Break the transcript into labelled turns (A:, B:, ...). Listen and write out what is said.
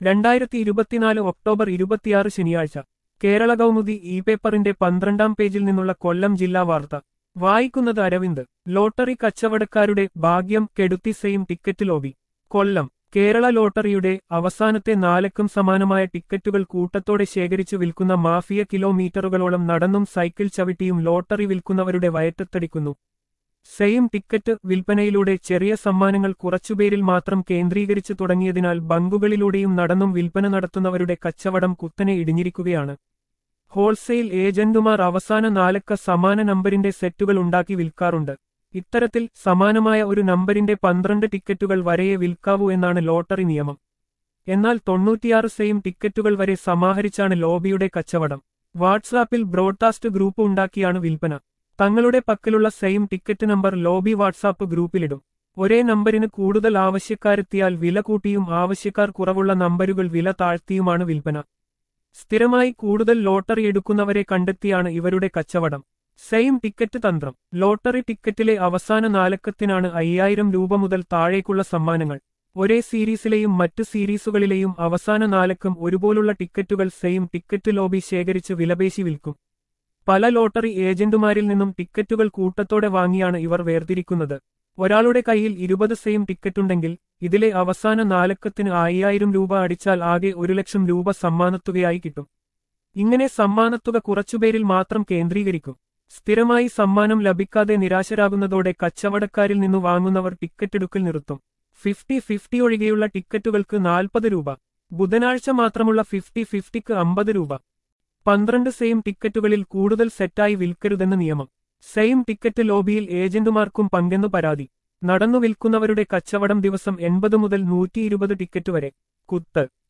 A: രണ്ടായിരത്തി ഇരുപത്തിനാല് ഒക്ടോബർ ഇരുപത്തിയാറ് ശനിയാഴ്ച കേരള കൗമുദി ഇ പേപ്പറിന്റെ പന്ത്രണ്ടാം പേജിൽ നിന്നുള്ള കൊല്ലം ജില്ലാ വാർത്ത വായിക്കുന്നത് അരവിന്ദ് ലോട്ടറി കച്ചവടക്കാരുടെ ഭാഗ്യം കെടുത്തി same ticket lobby Kollam Kerala ലോട്ടറിയുടെ അവസാനത്തെ നാലക്കം സമാനമായ ടിക്കറ്റുകൾ കൂട്ടത്തോടെ ശേഖരിച്ചു വിൽക്കുന്ന മാഫിയ കിലോമീറ്ററുകളോളം നടന്നും സൈക്കിൾ ചവിട്ടിയും ലോട്ടറി വിൽക്കുന്നവരുടെ വയറ്റത്തടിക്കുന്നു സെയിം ടിക്കറ്റ് വിൽപ്പനയിലൂടെ ചെറിയ സമ്മാനങ്ങൾ കുറച്ചുപേരിൽ മാത്രം കേന്ദ്രീകരിച്ചു തുടങ്ങിയതിനാൽ ബങ്കുകളിലൂടെയും നടന്നും വിൽപ്പന നടത്തുന്നവരുടെ കച്ചവടം കുത്തനെ ഇടിഞ്ഞിരിക്കുകയാണ് ഹോൾസെയിൽ ഏജന്റുമാർ അവസാന നാലക്ക സമാന നമ്പരിന്റെ സെറ്റുകൾ ഉണ്ടാക്കി വിൽക്കാറുണ്ട് ഇത്തരത്തിൽ സമാനമായ ഒരു നമ്പരിന്റെ പന്ത്രണ്ട് ടിക്കറ്റുകൾ വരെയേ വിൽക്കാവൂ എന്നാണ് ലോട്ടറി നിയമം എന്നാൽ തൊണ്ണൂറ്റിയാറ് സെയിം ടിക്കറ്റുകൾ വരെ സമാഹരിച്ചാണ് ലോബിയുടെ കച്ചവടം വാട്സാപ്പിൽ ബ്രോഡ്കാസ്റ്റ് ഗ്രൂപ്പ് ഉണ്ടാക്കിയാണ് വിൽപ്പന തങ്ങളുടെ പക്കലുള്ള same ticket number lobby WhatsApp ഗ്രൂപ്പിലിടും ഒരേ നമ്പരിന് കൂടുതൽ ആവശ്യക്കാരെത്തിയാൽ വില കൂട്ടിയും ആവശ്യക്കാർ കുറവുള്ള നമ്പരുകൾ വില താഴ്ത്തിയുമാണ് വിൽപ്പന സ്ഥിരമായി കൂടുതൽ ലോട്ടറി എടുക്കുന്നവരെ കണ്ടെത്തിയാണ് ഇവരുടെ കച്ചവടം സെയിം ടിക്കറ്റ് തന്ത്രം ലോട്ടറി ടിക്കറ്റിലെ അവസാന നാലക്കത്തിനാണ് അയ്യായിരം രൂപ മുതൽ താഴേക്കുള്ള സമ്മാനങ്ങൾ ഒരേ സീരീസിലെയും മറ്റ് സീരീസുകളിലെയും അവസാന നാലക്കം ഒരുപോലുള്ള ടിക്കറ്റുകൾ സെയിം ടിക്കറ്റ് ലോബി ശേഖരിച്ച് വിലപേശി വിൽക്കും പല ലോട്ടറി ഏജന്റുമാരിൽ നിന്നും ടിക്കറ്റുകൾ കൂട്ടത്തോടെ വാങ്ങിയാണ് ഇവർ വേർതിരിക്കുന്നത് ഒരാളുടെ കയ്യിൽ ഇരുപത് സെയിം ടിക്കറ്റുണ്ടെങ്കിൽ ഇതിലെ അവസാന നാലക്കത്തിന് അയ്യായിരം രൂപ അടിച്ചാൽ ആകെ ഒരു ലക്ഷം രൂപ സമ്മാനത്തുകയായി കിട്ടും ഇങ്ങനെ സമ്മാനത്തുക കുറച്ചുപേരിൽ മാത്രം കേന്ദ്രീകരിക്കും സ്ഥിരമായി സമ്മാനം ലഭിക്കാതെ നിരാശരാകുന്നതോടെ കച്ചവടക്കാരിൽ നിന്നു വാങ്ങുന്നവർ ടിക്കറ്റെടുക്കൽ നിർത്തും ഫിഫ്റ്റി ഫിഫ്റ്റി ഒഴികെയുള്ള ടിക്കറ്റുകൾക്ക് നാൽപ്പത് രൂപ ബുധനാഴ്ച മാത്രമുള്ള ഫിഫ്റ്റി ഫിഫ്റ്റിക്ക് അമ്പത് രൂപ പന്ത്രണ്ട് സെയിം ടിക്കറ്റുകളിൽ കൂടുതൽ സെറ്റായി വിൽക്കരുതെന്ന് നിയമം സെയിം ടിക്കറ്റ് ലോബിയിൽ ഏജന്റുമാർക്കും പങ്കെന്നു പരാതി നടന്നു വിൽക്കുന്നവരുടെ കച്ചവടം ദിവസം എൺപത് മുതൽ നൂറ്റി ടിക്കറ്റ് വരെ കുത്ത്